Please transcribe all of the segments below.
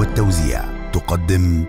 والتوزيع تقدم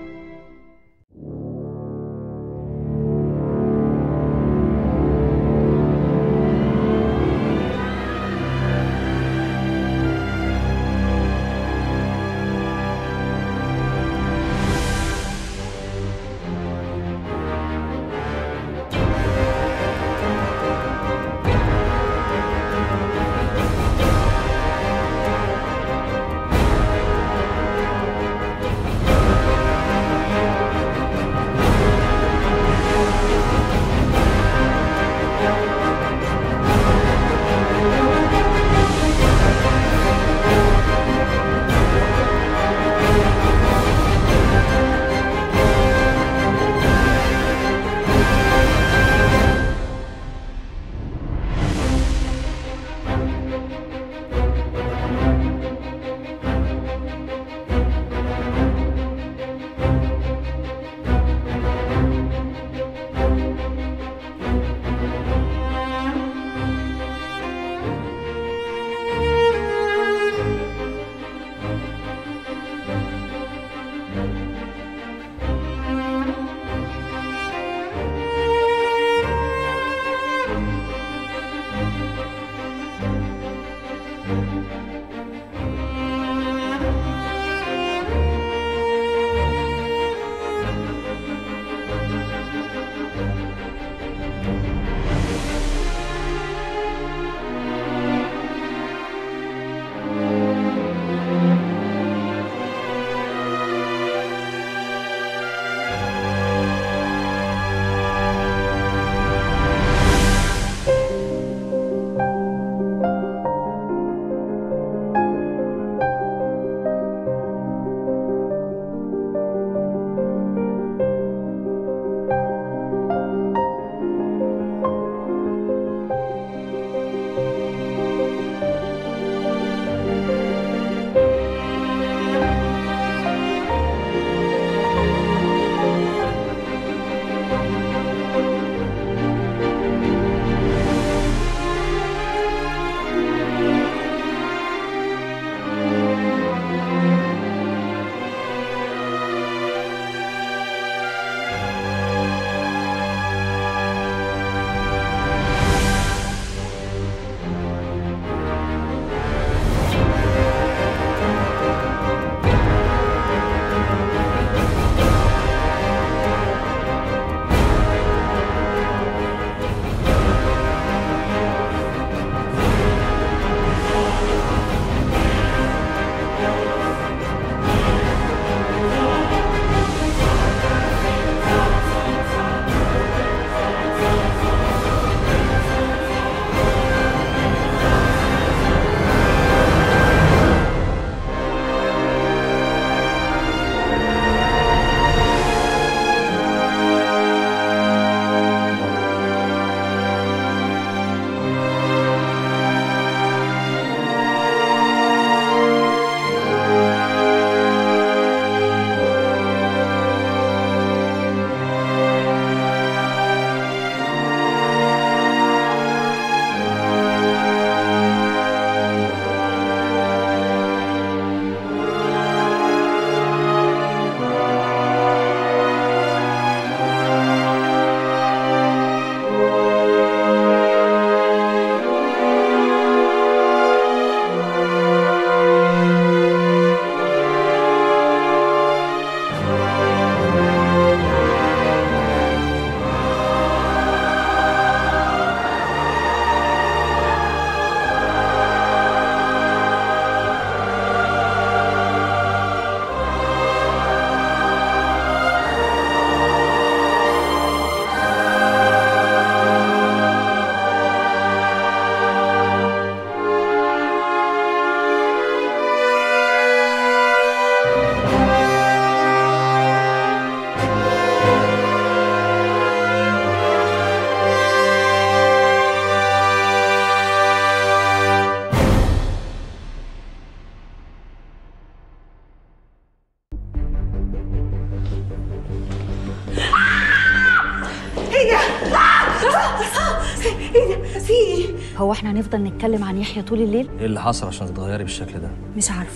في ايه؟ هو احنا هنفضل نتكلم عن يحيى طول الليل ايه اللي حصل عشان تتغيري بالشكل ده مش عارفه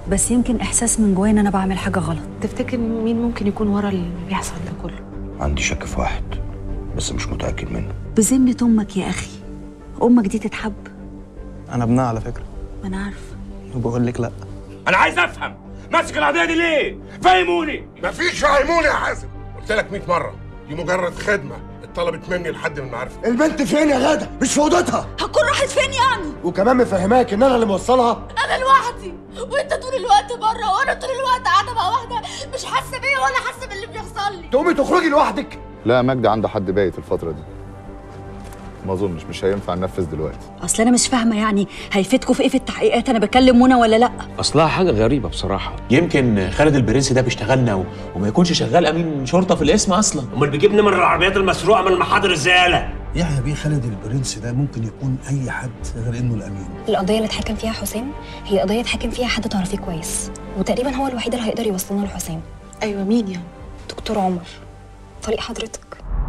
بس يمكن احساس من جوايا ان انا بعمل حاجه غلط تفتكر مين ممكن يكون ورا اللي بيحصل ده كله عندي شك في واحد بس مش متأكد منه بذمه امك يا اخي امك دي تتحب انا ابنها على فكره ما انا عارفه وبقول لك لا انا عايز افهم ماسك القضيه دي ليه فهموني مفيش فهموني يا حازم قلت لك 100 مره دي مجرد خدمه اتطلبت مني لحد من معرفتي البنت فين يا غاده مش في اوضتها هتكون راحت فين يعني وكمان مفهماك ان انا اللي موصلها انا لوحدي وانت طول الوقت بره وانا طول الوقت قاعده مع واحده مش حاسه بيا ولا حاسه باللي بيحصل لي تقومي تخرجي لوحدك لا مجدي عنده حد بايت الفترة دي ما اظنش مش هينفع ننفذ دلوقتي اصل انا مش فاهمه يعني هيفيدكوا في ايه في التحقيقات انا بكلم منى ولا لا اصلها حاجه غريبه بصراحه يمكن خالد البرنس ده بيشتغلنا و... وما يكونش شغال امين شرطه في الاسم اصلا امال بيجيب نمر العربيات المسروقه من محاضر الزياله يحيى بيه خالد البرنس ده ممكن يكون اي حد غير انه الامين القضية اللي اتحكم فيها حسام هي قضية اتحكم فيها حد تعرفيه كويس وتقريبا هو الوحيد اللي هيقدر يوصلنا لحسام ايوه مين يعني دكتور عمر طريق حضرتك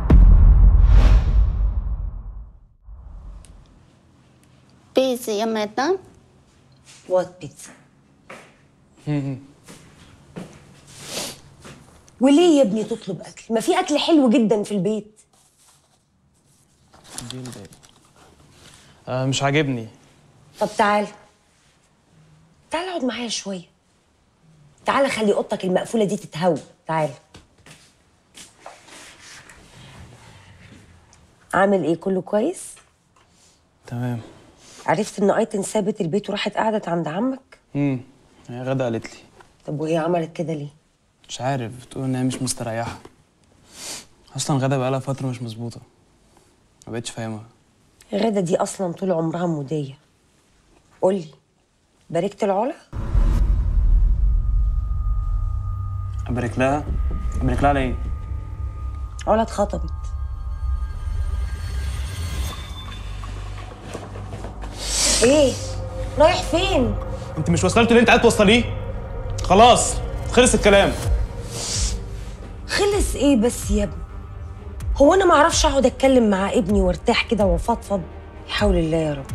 بيزي يا مدام وات بيتزا وليه يا ابني تطلب اكل ما في اكل حلو جدا في البيت آه مش عاجبني طب تعال تعال اقعد معايا شويه تعال خلي اوضتك المقفوله دي تتهوى تعال عامل ايه كله كويس تمام عرفت ان ايتن سابت البيت وراحت قعدت عند عمك امم هي غدا قالت لي طب وهي عملت كده ليه مش عارف بتقول ان هي مش مستريحه اصلا غدا بقالها فتره مش مظبوطه ما بقتش فاهمها غدا دي اصلا طول عمرها موديه قولي باركت العلا ابارك لها ابارك لها على ايه علا اتخطبت ايه رايح فين انت مش وصلت اللي انت عايز توصليه خلاص خلص الكلام خلص ايه بس يا ابني هو انا ما اعرفش اقعد اتكلم مع ابني وارتاح كده وافضفض حول الله يا رب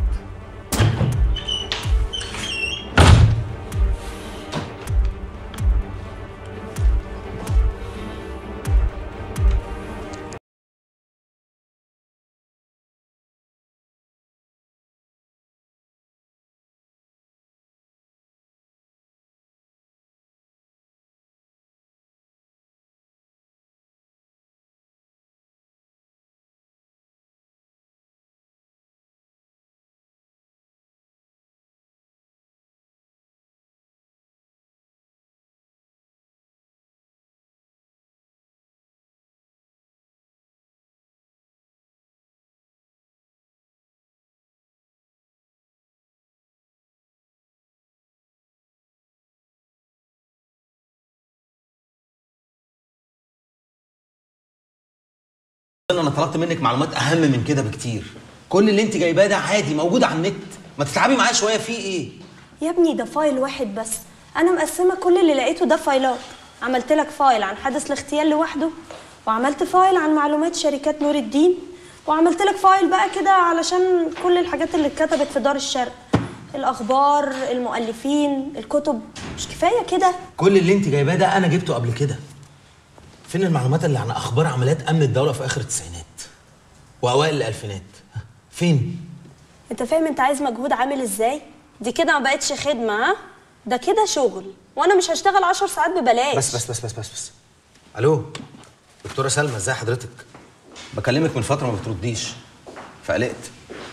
انا طلبت منك معلومات اهم من كده بكتير كل اللي انت جايباه ده عادي موجود على النت ما تتعبي معايا شويه فيه ايه يا ابني ده فايل واحد بس انا مقسمه كل اللي لقيته ده فايلات عملت لك فايل عن حدث الاغتيال لوحده وعملت فايل عن معلومات شركات نور الدين وعملت لك فايل بقى كده علشان كل الحاجات اللي اتكتبت في دار الشرق الاخبار المؤلفين الكتب مش كفايه كده كل اللي انت جايباه ده انا جبته قبل كده فين المعلومات اللي عن اخبار عمليات امن الدوله في اخر التسعينات واوائل الالفينات فين انت فاهم انت عايز مجهود عامل ازاي دي كده ما بقتش خدمه ها ده كده شغل وانا مش هشتغل عشر ساعات ببلاش بس بس بس بس بس بس الو دكتوره سلمى ازي حضرتك بكلمك من فتره ما بترديش فقلقت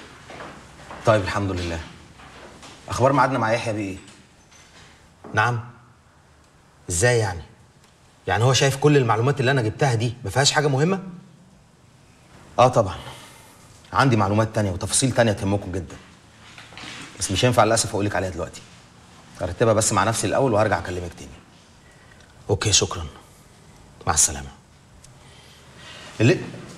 طيب الحمد لله اخبار ميعادنا مع يحيى بايه نعم ازاي يعني يعني هو شايف كل المعلومات اللي انا جبتها دي ما فيهاش حاجه مهمه اه طبعا عندي معلومات تانية وتفاصيل تانية تهمكم جدا بس مش هينفع للاسف اقول لك عليها دلوقتي ارتبها بس مع نفسي الاول وهرجع اكلمك تاني اوكي شكرا مع السلامه اللي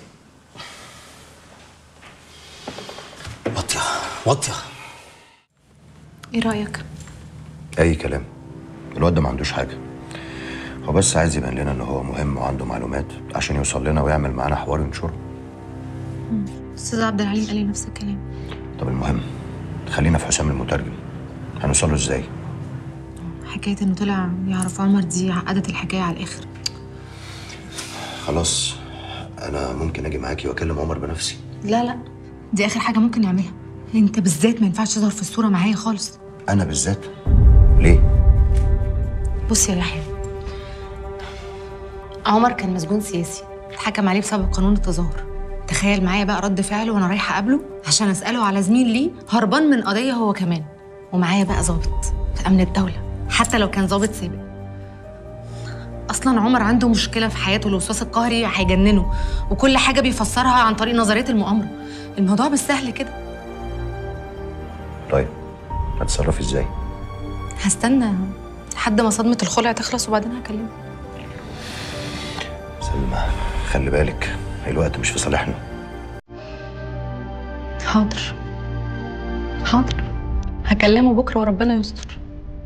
واطيه واطيه ايه رايك اي كلام الواد ده ما عندوش حاجه هو بس عايز يبين لنا ان هو مهم وعنده معلومات عشان يوصل لنا ويعمل معانا حوار ينشره استاذ عبد العليم قال لي نفس الكلام طب المهم خلينا في حسام المترجم هنوصل له ازاي حكايه انه طلع يعرف عمر دي عقدت الحكايه على الاخر خلاص انا ممكن اجي معاكي واكلم عمر بنفسي لا لا دي اخر حاجه ممكن نعملها انت بالذات ما ينفعش تظهر في الصوره معايا خالص انا بالذات ليه بص يا يحيى عمر كان مسجون سياسي اتحكم عليه بسبب قانون التظاهر تخيل معايا بقى رد فعله وانا رايحه اقابله عشان اساله على زميل ليه هربان من قضيه هو كمان ومعايا بقى ظابط في امن الدوله حتى لو كان ظابط سابق اصلا عمر عنده مشكله في حياته الوسواس القهري هيجننه وكل حاجه بيفسرها عن طريق نظريه المؤامره الموضوع بالسهل كده طيب هتصرفي ازاي هستنى لحد ما صدمه الخلع تخلص وبعدين هكلمه سلمى خلي بالك الوقت مش في صالحنا حاضر حاضر هكلمه بكره وربنا يستر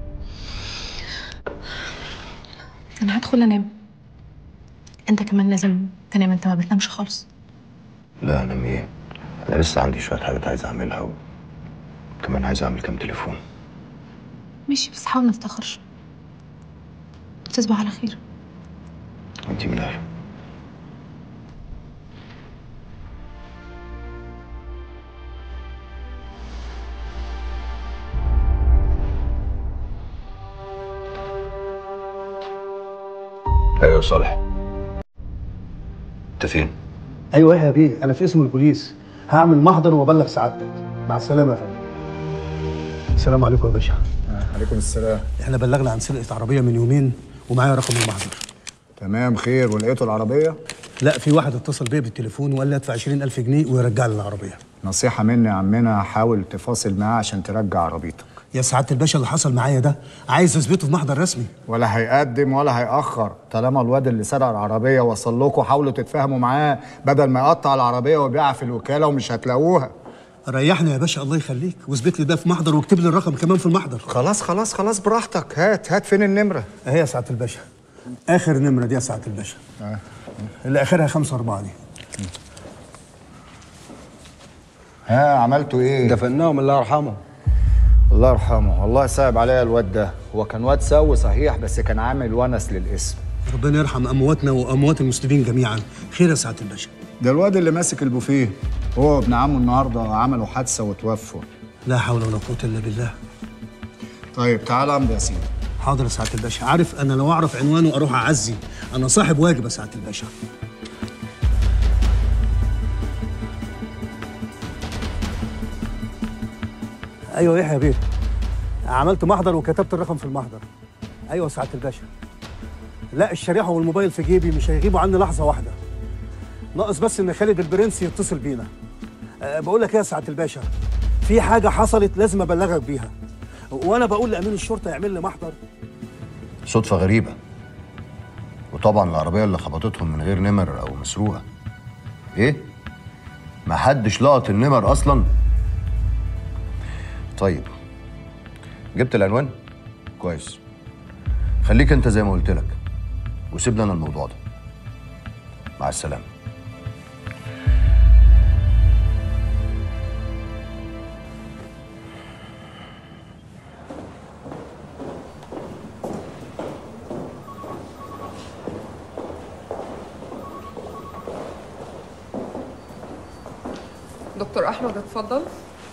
انا هدخل انام انت كمان لازم تنام انت ما بتنامش خالص لا انا ايه انا لسه عندي شويه حاجات عايز اعملها وكمان عايز اعمل كام تليفون ماشي بس حاول ما تتاخرش تصبح على خير انت من اهله ايوه يا صالح انت فين؟ ايوه يا بيه انا في اسم البوليس هعمل محضر وابلغ سعادتك مع السلامه يا فندم السلام عليكم يا باشا عليكم السلام احنا بلغنا عن سرقه عربيه من يومين ومعايا رقم المحضر تمام خير ولقيتوا العربيه لا في واحد اتصل بيا بالتليفون وقال لي ادفع 20000 جنيه ويرجع لي العربيه نصيحه مني يا عمنا حاول تفاصل معاه عشان ترجع عربيتك يا سعاده الباشا اللي حصل معايا ده عايز اثبته في محضر رسمي ولا هيقدم ولا هيأخر طالما الواد اللي سرق العربيه وصل لكم حاولوا تتفاهموا معاه بدل ما يقطع العربيه ويبيعها في الوكاله ومش هتلاقوها ريحني يا باشا الله يخليك واثبت لي ده في محضر واكتب لي الرقم كمان في المحضر خلاص خلاص خلاص براحتك هات هات فين النمره اهي يا سعاده الباشا اخر نمره دي يا سعاده الباشا آه. اللي اخرها 5 4 دي ها عملتوا ايه دفناهم الله يرحمه الله يرحمه والله صعب عليا الواد ده هو كان واد سوي صحيح بس كان عامل ونس للاسم ربنا يرحم امواتنا واموات المسلمين جميعا خير يا سعاده الباشا ده الواد اللي ماسك البوفيه هو وابن عمه النهارده عملوا حادثه وتوفوا لا حول ولا قوه الا بالله طيب تعالى امضي يا سيدي حاضر يا سعاده الباشا عارف انا لو اعرف عنوانه اروح اعزي انا صاحب واجب يا سعاده الباشا ايوه يحيى بيه عملت محضر وكتبت الرقم في المحضر ايوه يا سعاده الباشا لا الشريحه والموبايل في جيبي مش هيغيبوا عني لحظه واحده ناقص بس ان خالد البرنس يتصل بينا أه بقول لك ايه يا سعاده الباشا في حاجه حصلت لازم ابلغك بيها وانا بقول لامين الشرطه يعمل لي محضر صدفه غريبه وطبعا العربيه اللي خبطتهم من غير نمر او مسروقه ايه ما حدش لقط النمر اصلا طيب جبت العنوان كويس خليك انت زي ما قلت لك وسيبنا انا الموضوع ده مع السلامه دكتور احمد اتفضل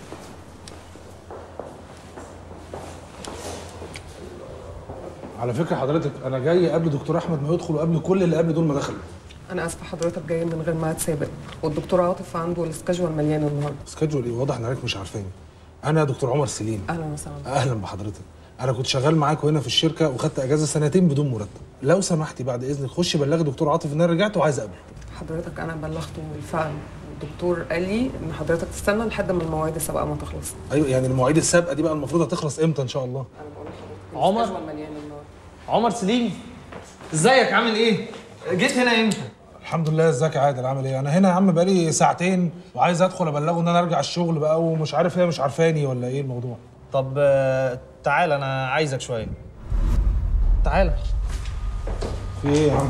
على فكره حضرتك انا جاي قبل دكتور احمد ما يدخل وقبل كل اللي قبل دول ما دخلوا انا اسفه حضرتك جاي من غير ميعاد سابق والدكتور عاطف عنده السكاجوال مليان النهارده سكادجول ايه واضح ان عليك مش عارفاني انا دكتور عمر سليم اهلا وسهلا اهلا بحضرتك انا كنت شغال معاكم هنا في الشركه وخدت اجازه سنتين بدون مرتب لو سمحتي بعد اذنك خشي بلغي دكتور عاطف ان انا رجعت وعايز اقابله حضرتك انا بلغته بالفعل الدكتور قال لي ان حضرتك تستنى لحد ما المواعيد السابقه ما تخلص ايوه يعني المواعيد السابقه دي بقى المفروض هتخلص امتى ان شاء الله عمر السكاجوال مليان النهارده عمر سليم ازيك عامل ايه جيت هنا امتى الحمد لله ازيك يا عادل عامل ايه انا هنا يا عم بقالي ساعتين وعايز ادخل ابلغه ان انا ارجع الشغل بقى ومش عارف هي مش عارفاني ولا ايه الموضوع طب آه، تعال انا عايزك شويه تعال في ايه يا عم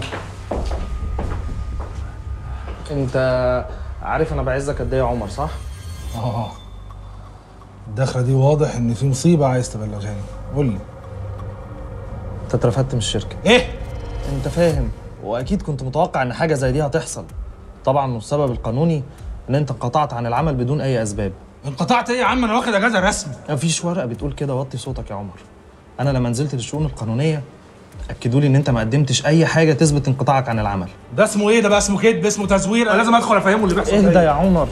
انت عارف انا بعزك قد ايه يا عمر صح اه الدخله دي واضح ان في مصيبه عايز تبلغها لي قول لي انت اترفدت من الشركه ايه انت فاهم واكيد كنت متوقع ان حاجه زي دي هتحصل طبعا والسبب القانوني ان انت انقطعت عن العمل بدون اي اسباب انقطعت ايه يا عم انا واخد اجازه رسمي مفيش ورقه بتقول كده وطي صوتك يا عمر انا لما نزلت للشؤون القانونيه اكدوا لي ان انت ما قدمتش اي حاجه تثبت انقطاعك عن العمل ده اسمه ايه ده بقى اسمه كذب اسمه تزوير انا لازم ادخل افهمه اللي بيحصل اهدى ده يا عمر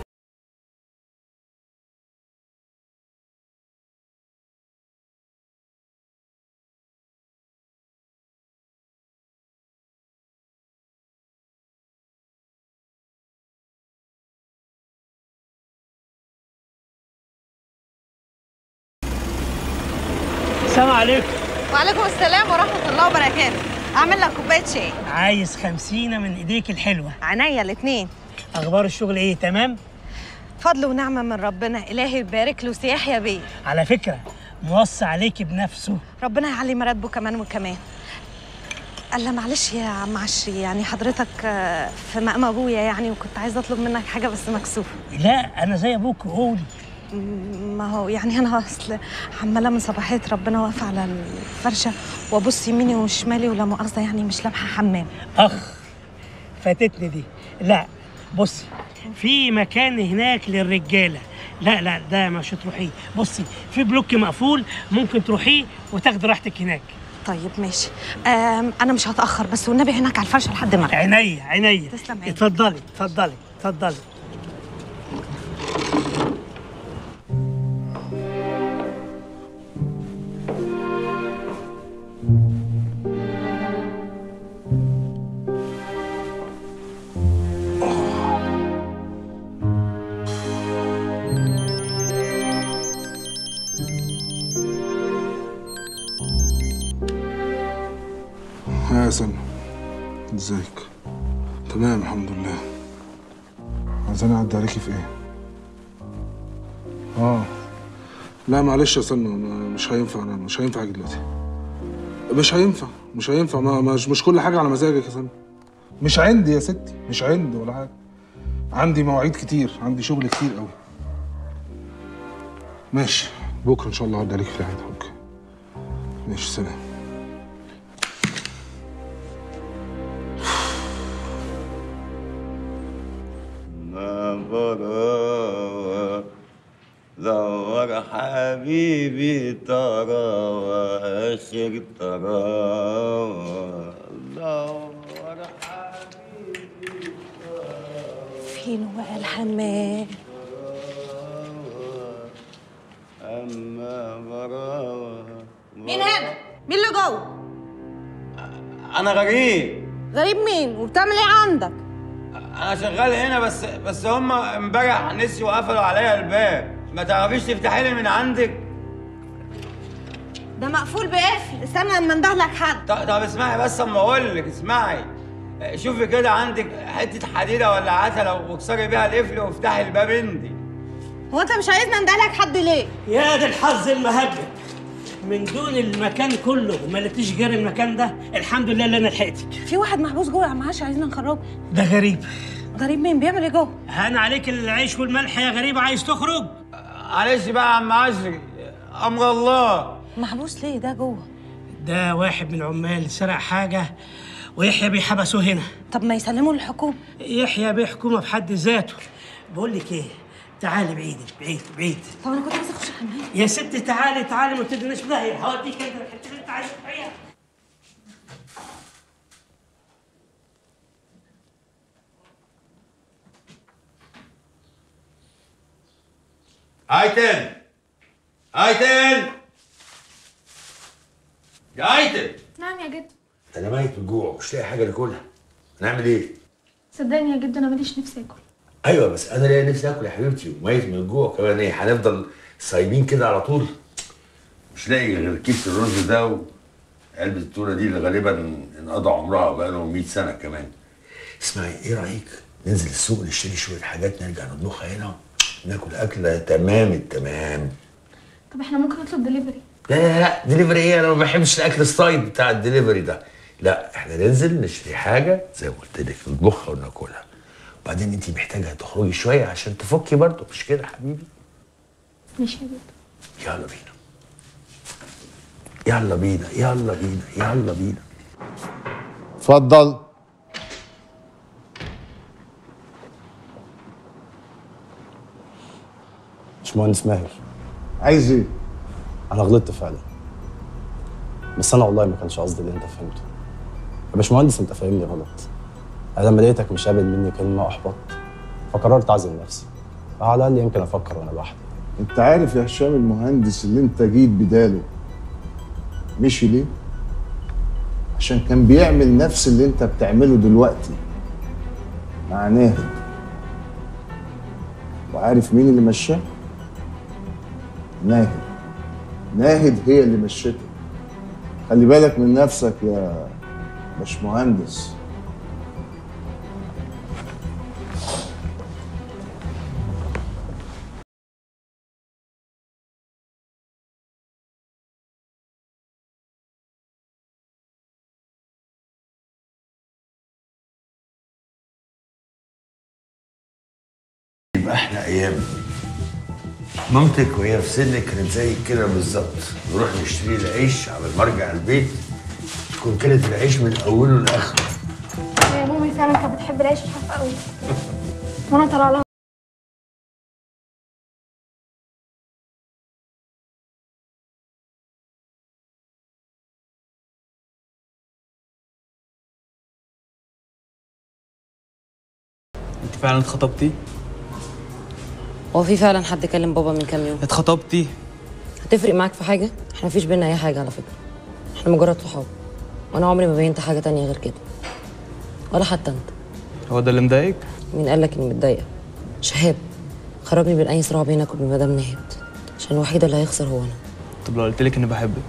السلام عليكم وعليكم السلام ورحمة الله وبركاته أعمل لك كوباية شاي عايز خمسينة من ايديك الحلوة عينيا الاتنين اخبار الشغل ايه تمام فضل ونعمة من ربنا إلهي يبارك له سياح يا بيه على فكرة موصي عليك بنفسه ربنا يعلي مراتبه كمان وكمان قال معلش يا عم عشري يعني حضرتك آه، في مقام ابويا يعني وكنت عايزه اطلب منك حاجه بس مكسوفه لا انا زي ابوك قولي ما هو يعني انا اصل عماله من صباحيه ربنا واقفه على الفرشه وابص يميني وشمالي ولا مؤاخذه يعني مش لابحه حمام اخ فاتتني دي لا بصي في مكان هناك للرجاله لا لا ده مش هتروحيه بصي في بلوك مقفول ممكن تروحيه وتاخدي راحتك هناك طيب ماشي آم، انا مش هتاخر بس والنبي هناك على الفرشه لحد ما أرجع. عينيا عينيا تسلم عينيك. اتفضلي اتفضلي اتفضلي يا سلمى ازيك تمام الحمد لله عايزاني اعدي عليكي في ايه اه لا معلش يا سلمى ما- مش هينفع انا مش هينفع اجي دلوقتي مش هينفع مش هينفع ما مش, مش كل حاجه على مزاجك يا سلمى مش عندي يا ستي مش عندي ولا حاجه عندي مواعيد كتير عندي شغل كتير قوي ماشي بكره ان شاء الله اعدي عليك في العياده اوكي ماشي سلام ما براوة دور حبيبي تراوة آخر تراوة دور فين بقى الحمام أما براوة مين هنا مين اللي جوه أنا غريب غريب مين وبتعمل ايه عندك أنا شغال هنا بس بس هم امبارح نسيوا وقفلوا عليا الباب ما تعرفيش تفتحي لي من عندك ده مقفول بقفل استنى اما انده لك حد طب طب اسمعي بس اما اقول لك اسمعي شوفي كده عندك حته حديده ولا عتله واكسري بيها القفل وافتحي الباب انتي هو انت مش عايزني انده لك حد ليه يا ده الحظ المهبب من دون المكان كله ما لقيتيش غير المكان ده الحمد لله اللي انا لحقتك في واحد محبوس جوه يا عم عاشر عايزين نخرجه ده غريب غريب مين بيعمل ايه جوه هان عليك العيش والملح يا غريب عايز تخرج معلش بقى يا عم عشري امر الله محبوس ليه ده جوه ده واحد من العمال سرق حاجه ويحيى بيه حبسوه هنا طب ما يسلموا للحكومه يحيى بيه حكومه بحد ذاته بقول لك ايه تعالي بعيد بعيد بعيد طب انا كنت عايزه اخش الحمام يا ستي تعالي تعالي ما تدناش في داهيه هوديك انت الحته اللي انت عايز تروحيها ايتن ايتن يا ايتن نعم يا جد انا ميت من الجوع مش لاقي حاجه ناكلها نعمل ايه صدقني يا جد انا ماليش نفسي اكل ايوه بس انا لاقي نفسي اكل يا حبيبتي وميت من الجوع كمان ايه هنفضل صايمين كده على طول مش لاقي غير كيس الرز ده وعلبه التونه دي اللي غالبا انقضى عمرها بقالهم 100 سنه كمان اسمعي ايه رايك ننزل السوق نشتري شويه حاجات نرجع نطبخها هنا ناكل اكله تمام التمام طب احنا ممكن نطلب دليفري لا لا لا دليفري ايه انا ما بحبش الاكل ستايل بتاع الدليفري ده لا احنا ننزل نشتري حاجه زي ما قلت لك نطبخها وناكلها وبعدين انت محتاجه تخرجي شويه عشان تفكي برضه مش كده يا حبيبي ماشي يا جد يلا بينا يلا بينا يلا بينا يلا بينا اتفضل باشمهندس ماهر عايز ايه؟ انا غلطت فعلا بس انا والله ما كانش قصدي اللي انت فهمته يا باشمهندس انت فاهمني غلط انا لما لقيتك مش قابل مني كلمه احبط فقررت اعزل نفسي على الاقل يمكن افكر وانا لوحدي انت عارف يا هشام المهندس اللي انت جيت بداله مشي ليه؟ عشان كان بيعمل نفس اللي انت بتعمله دلوقتي مع ناهد وعارف مين اللي مشاه؟ ناهد ناهد هي اللي مشته خلي بالك من نفسك يا باشمهندس يبقى احنا ايام مامتك وهي في سنك كانت زي كده بالظبط نروح نشتري العيش على المرجع البيت تكون كانت العيش من اوله لاخره يا مامي فعلا كانت بتحب العيش الحاف قوي وانا طالعه لها انت فعلا اتخطبتي هو في فعلا حد كلم بابا من كام يوم اتخطبتي هتفرق معاك في حاجه احنا مفيش بينا اي حاجه على فكره احنا مجرد صحاب وانا عمري ما بينت حاجه تانية غير كده ولا حتى انت هو ده اللي مضايقك مين قال لك اني متضايقه شهاب خرجني من اي صراع بينك وبين مدام نهد عشان الوحيده اللي هيخسر هو انا طب لو قلت لك اني بحبك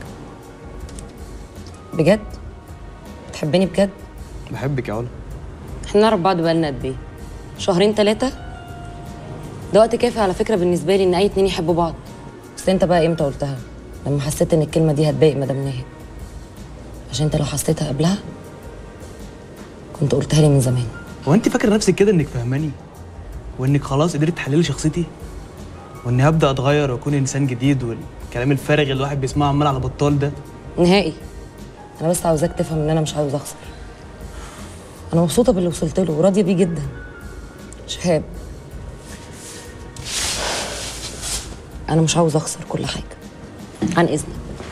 بجد بتحبني بجد بحبك يا علا احنا نعرف بعض بقالنا قد ايه شهرين ثلاثه ده وقت كافي على فكره بالنسبه لي ان اي اتنين يحبوا بعض بس انت بقى امتى قلتها لما حسيت ان الكلمه دي هتضايق مدام ناهد عشان انت لو حسيتها قبلها كنت قلتها لي من زمان هو انت فاكره نفسك كده انك فاهماني وانك خلاص قدرت تحللي شخصيتي واني هبدا اتغير واكون انسان جديد والكلام الفارغ اللي الواحد بيسمعه عمال على بطال ده نهائي انا بس عاوزاك تفهم ان انا مش عاوز اخسر انا مبسوطه باللي وصلت له وراضيه بيه جدا شهاب انا مش عاوز اخسر كل حاجه عن اذنك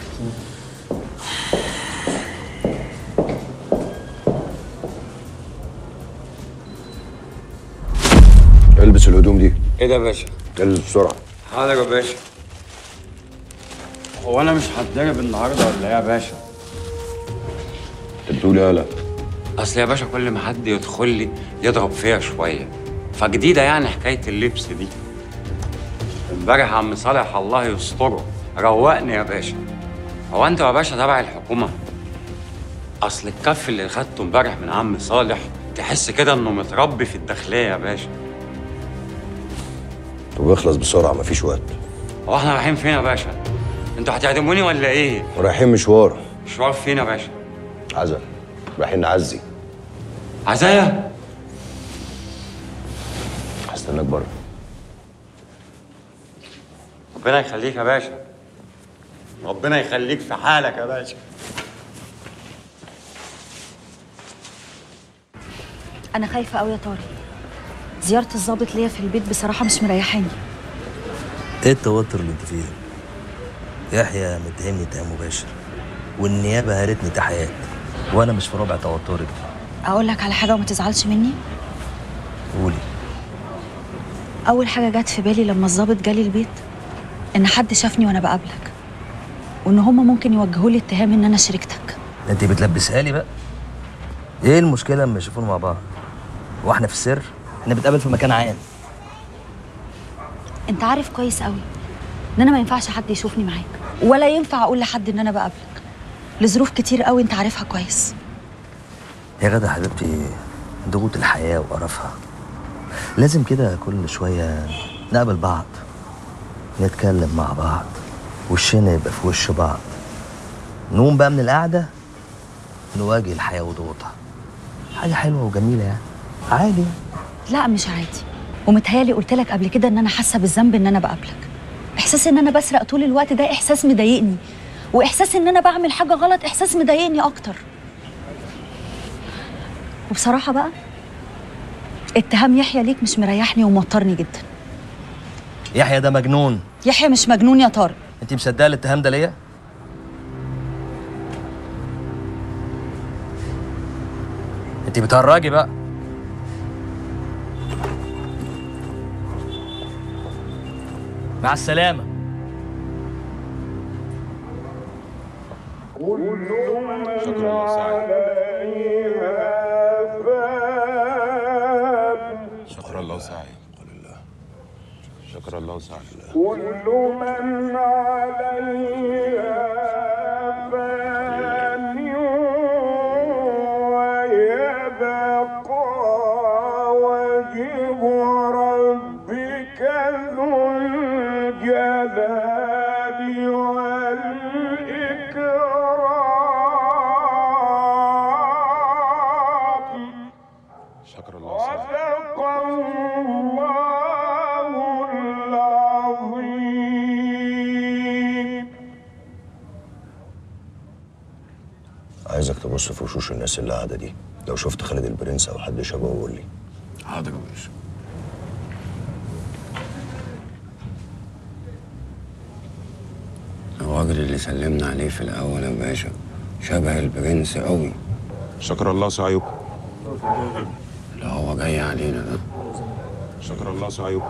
البس الهدوم دي ايه ده يا باشا؟ البس بسرعه حاضر يا باشا هو انا مش هتضرب النهارده ولا ايه يا باشا؟ انت بتقول ايه يالا اصل يا باشا كل ما حد يدخل لي يضرب فيا شويه فجديده يعني حكايه اللبس دي امبارح عم صالح الله يستره روقني يا باشا هو انت يا باشا تبع الحكومه اصل الكف اللي خدته امبارح من عم صالح تحس كده انه متربي في الداخليه يا باشا طب اخلص بسرعه مفيش وقت هو احنا رايحين فين يا باشا انتوا هتعدموني ولا ايه رايحين مشوار مشوار فين يا باشا عزا رايحين نعزي عزايا هستناك بره ربنا يخليك يا باشا ربنا يخليك في حالك يا باشا انا خايفه قوي يا طارق زياره الضابط ليا في البيت بصراحه مش مريحاني ايه التوتر اللي انت فيه ده؟ يحيى متهمني اتهام مباشر والنيابه هارتني تحيات وانا مش في ربع توترك اقول لك على حاجه وما تزعلش مني قولي اول حاجه جت في بالي لما الضابط جالي البيت ان حد شافني وانا بقابلك وان هما ممكن يوجهوا لي اتهام ان انا شريكتك انت بتلبسها لي بقى ايه المشكله لما يشوفونا مع بعض واحنا في السر احنا بنتقابل في مكان عام انت عارف كويس قوي ان انا ما ينفعش حد يشوفني معاك ولا ينفع اقول لحد ان انا بقابلك لظروف كتير قوي انت عارفها كويس يا غدا حبيبتي ضغوط الحياه وقرفها لازم كده كل شويه نقابل بعض نتكلم مع بعض وشنا يبقى في وش بعض نقوم بقى من القعده نواجه الحياه وضغوطها حاجه حلوه وجميله يعني عادي لا مش عادي ومتهيالي قلت لك قبل كده ان انا حاسه بالذنب ان انا بقابلك احساس ان انا بسرق طول الوقت ده احساس مضايقني واحساس ان انا بعمل حاجه غلط احساس مضايقني اكتر وبصراحه بقى اتهام يحيى ليك مش مريحني وموترني جدا يحيى ده مجنون يحيى مش مجنون يا طارق انت مصدقه الاتهام ده ليا انت بتهرجي بقى مع السلامه شكرا شكر الله سعي شكر الله سعي كل من عليها فان ويبقى وجه ربك ذو الجلال والإكرام شكر الله سعي صدق الله العظيم عايزك تبص في وشوش الناس اللي قاعده دي لو شفت خالد البرنس او حد شبهه قول لي حاضر يا باشا الراجل اللي سلمنا عليه في الأول يا باشا شبه البرنس قوي شكر الله سعيكم اللي هو جاي علينا ده شكر الله سعيكم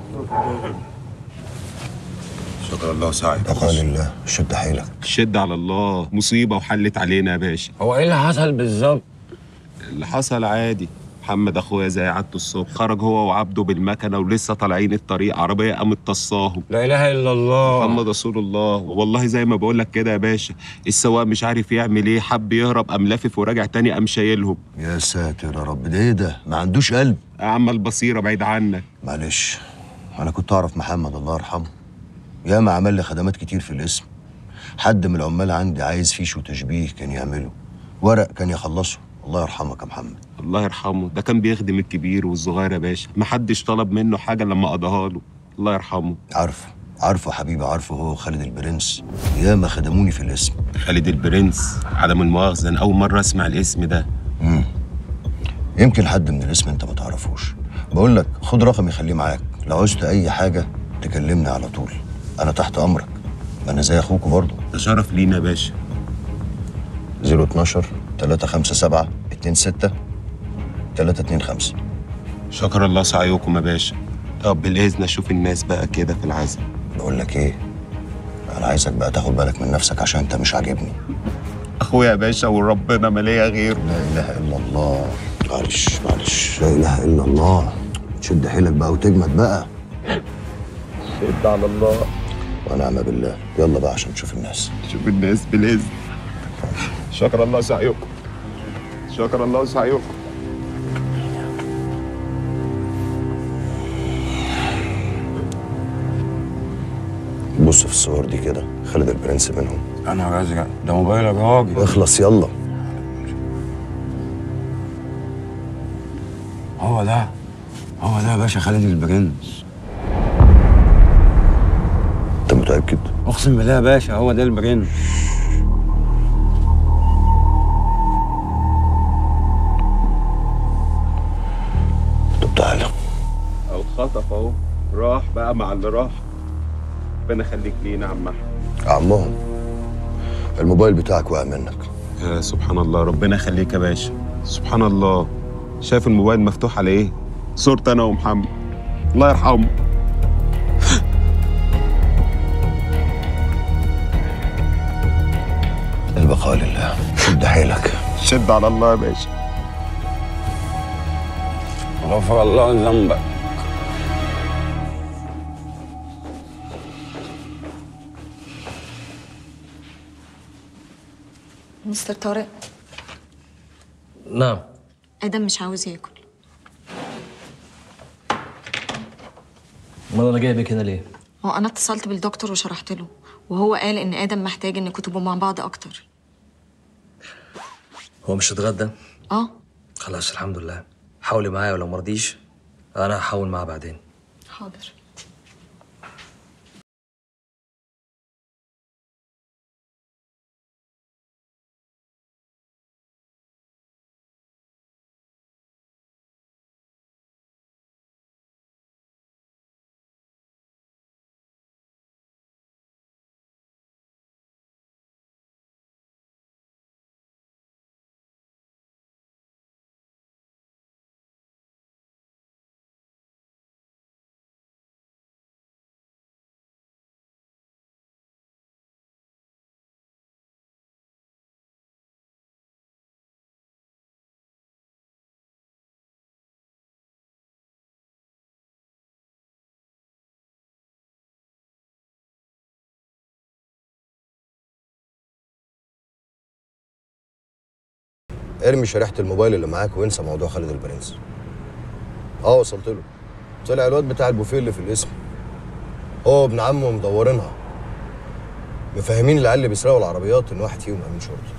شكر الله سعي بقى لله شد حيلك شد على الله مصيبة وحلت علينا يا باشا هو ايه اللي حصل بالظبط؟ اللي حصل عادي محمد اخويا زي عادته الصبح خرج هو وعبده بالمكنه ولسه طالعين الطريق عربيه قامت طصاهم لا اله الا الله محمد رسول الله والله زي ما بقول لك كده يا باشا السواق مش عارف يعمل ايه حب يهرب قام لافف وراجع تاني قام شايلهم يا ساتر يا رب ده ايه ده ما عندوش قلب اعمى البصيره بعيد عنك معلش انا كنت اعرف محمد الله يرحمه ياما عمل لي خدمات كتير في الاسم حد من العمال عندي عايز فيش وتشبيه كان يعمله ورق كان يخلصه الله يرحمك يا محمد الله يرحمه ده كان بيخدم الكبير والصغير يا باشا محدش طلب منه حاجه لما قضاها له الله يرحمه عارفه عارفه حبيبي عارفه هو خالد البرنس ياما خدموني في الاسم خالد البرنس عدم المؤاخذه انا اول مره اسمع الاسم ده امم يمكن حد من الاسم انت ما تعرفوش بقول لك خد رقمي خليه معاك لو عوزت اي حاجه تكلمني على طول انا تحت امرك ما انا زي اخوك برضه ده شرف لينا يا باشا 012 357 26 325 شكر الله سعيكم يا باشا طب بالاذن اشوف الناس بقى كده في العزم بقول لك ايه انا عايزك بقى تاخد بالك من نفسك عشان انت مش عاجبني اخويا يا باشا وربنا ما ليا غيره لا اله الا الله معلش معلش لا اله الا الله تشد حيلك بقى وتجمد بقى شد على الله ونعم بالله يلا بقى عشان تشوف الناس شوف الناس بالاذن شكر الله سعيكم شكر الله سعيكم بص في الصور دي كده خالد البرنس منهم انا رازق ده موبايلك يا راجل اخلص يلا هو ده هو ده يا باشا خالد البرنس انت متاكد اقسم بالله يا باشا هو ده البرنس طب تعالى او خطف اهو راح بقى مع اللي راح ربنا يخليك لينا يا عم احمد عمهم الموبايل بتاعك وقع منك يا سبحان الله ربنا يخليك يا باشا سبحان الله شايف الموبايل مفتوح على ايه صورت انا ومحمد الله يرحمه البقاء لله شد حيلك شد على الله يا باشا غفر الله ذنبك مستر طارق نعم ادم مش عاوز ياكل امال انا جايبك هنا ليه؟ هو انا اتصلت بالدكتور وشرحت له وهو قال ان ادم محتاج انكم تبقوا مع بعض اكتر هو مش هتغدى؟ اه خلاص الحمد لله حاولي معايا ولو مرضيش انا هحاول معاه بعدين حاضر ارمي شريحه الموبايل اللي معاك وانسى موضوع خالد البرنس اه وصلت له طلع الواد بتاع البوفيه اللي في الاسم هو وابن عمه مدورينها مفهمين العيال اللي بيسرقوا العربيات ان واحد فيهم امين شرطه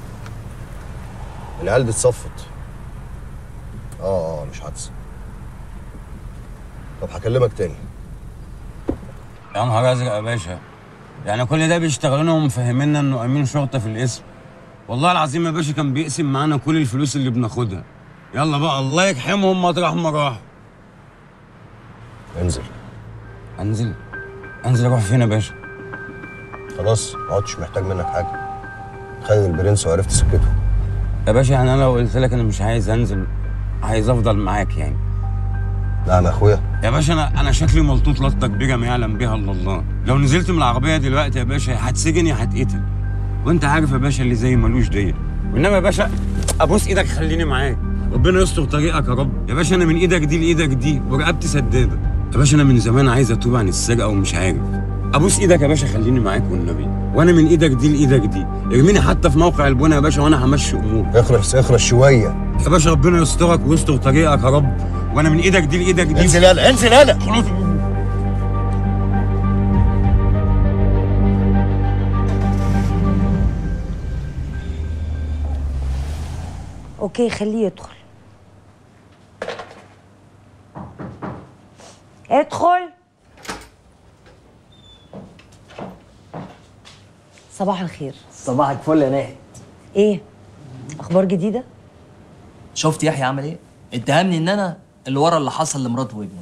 العيال دي اتصفت اه اه مش حادثه طب هكلمك تاني يا نهار ازرق يا باشا يعني كل ده بيشتغلونا ومفهمينا انه امين شرطه في الاسم والله العظيم يا باشا كان بيقسم معانا كل الفلوس اللي بناخدها يلا بقى الله يجحمهم مطرح ما راحوا انزل انزل انزل اروح فين يا باشا خلاص ما عدتش محتاج منك حاجه خالد البرنس وعرفت سكته يا باشا يعني انا لو قلت لك انا مش عايز انزل عايز افضل معاك يعني نعم يا اخويا يا باشا انا انا شكلي ملطوط لطه كبيره ما يعلم بها الا الله لو نزلت من العربيه دلوقتي يا باشا يا هتسجن يا هتقتل وانت عارف يا باشا اللي زي ملوش ديه وانما يا باشا ابوس ايدك خليني معاك ربنا يستر طريقك يا رب يا باشا انا من ايدك دي لايدك دي ورقبتي سداده يا باشا انا من زمان عايز اتوب عن السرقه ومش عارف ابوس ايدك يا باشا خليني معاك والنبي وانا من ايدك دي لايدك دي ارميني حتى في موقع البنا يا باشا وانا همشي امورك اخرس اخرس شويه يا باشا ربنا يسترك ويستر طريقك يا رب وانا من ايدك دي لايدك دي انزل يلا انزل يلا خلاص اوكي خليه يدخل ادخل صباح الخير صباحك فل يا ناهد ايه اخبار جديده شفت يحيى عمل ايه؟ اتهمني ان انا اللي ورا اللي حصل لمراته وابنه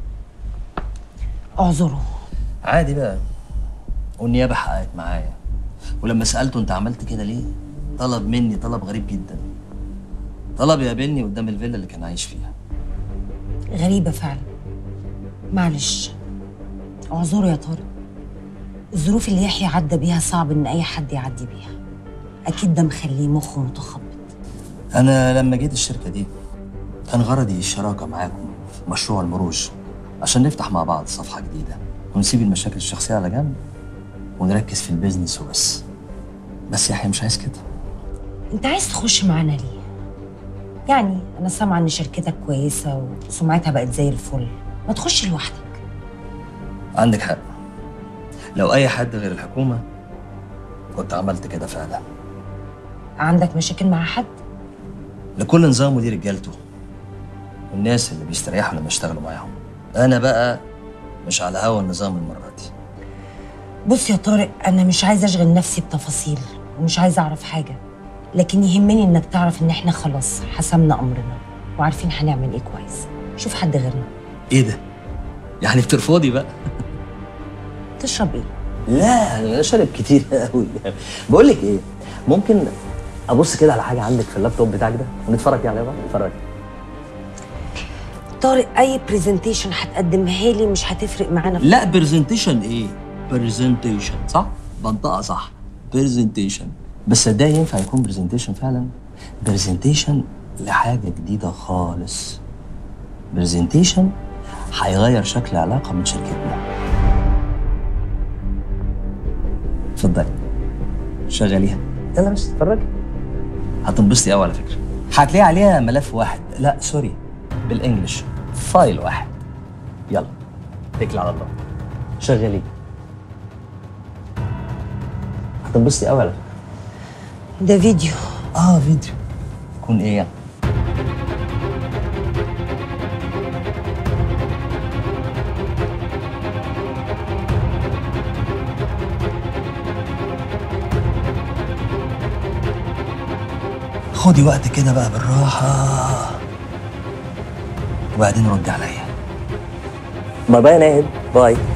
اعذره عادي بقى والنيابه حققت معايا ولما سالته انت عملت كده ليه؟ طلب مني طلب غريب جدا طلب يقابلني قدام الفيلا اللي كان عايش فيها غريبه فعلا معلش اعذره يا طارق الظروف اللي يحيى عدى بيها صعب ان اي حد يعدي بيها اكيد ده مخليه مخه متخبط انا لما جيت الشركه دي كان غرضي الشراكه معاكم في مشروع المروج عشان نفتح مع بعض صفحه جديده ونسيب المشاكل الشخصيه على جنب ونركز في البيزنس وبس بس يحيى مش عايز كده انت عايز تخش معانا ليه يعني انا سامعه ان شركتك كويسه وسمعتها بقت زي الفل ما تخش لوحدك عندك حق لو اي حد غير الحكومه كنت عملت كده فعلا عندك مشاكل مع حد لكل نظام ودي رجالته والناس اللي بيستريحوا لما يشتغلوا معاهم انا بقى مش على هوا النظام المره دي بص يا طارق انا مش عايزه اشغل نفسي بتفاصيل ومش عايزه اعرف حاجه لكن يهمني انك تعرف ان احنا خلاص حسمنا امرنا وعارفين هنعمل ايه كويس شوف حد غيرنا ايه ده يعني بترفضي بقى تشرب ايه لا انا شارب كتير قوي بقول لك ايه ممكن ابص كده على حاجه عندك في اللابتوب بتاعك ده ونتفرج كده عليها بقى نتفرج طارق اي برزنتيشن هتقدمها لي مش هتفرق معانا في لا برزنتيشن ايه برزنتيشن صح بنطقها صح برزنتيشن بس ده ينفع يكون برزنتيشن فعلا برزنتيشن لحاجه جديده خالص برزنتيشن هيغير شكل علاقه من شركتنا اتفضلي شغليها يلا بس اتفرجي هتنبسطي قوي على فكره هتلاقي عليها ملف واحد لا سوري بالانجلش فايل واحد يلا اتكلي على الله شغلي هتنبسطي قوي على فكره ده فيديو اه فيديو يكون ايه يعني خدي وقت كده بقى بالراحة وبعدين ردي عليا باي باي يا ناهد باي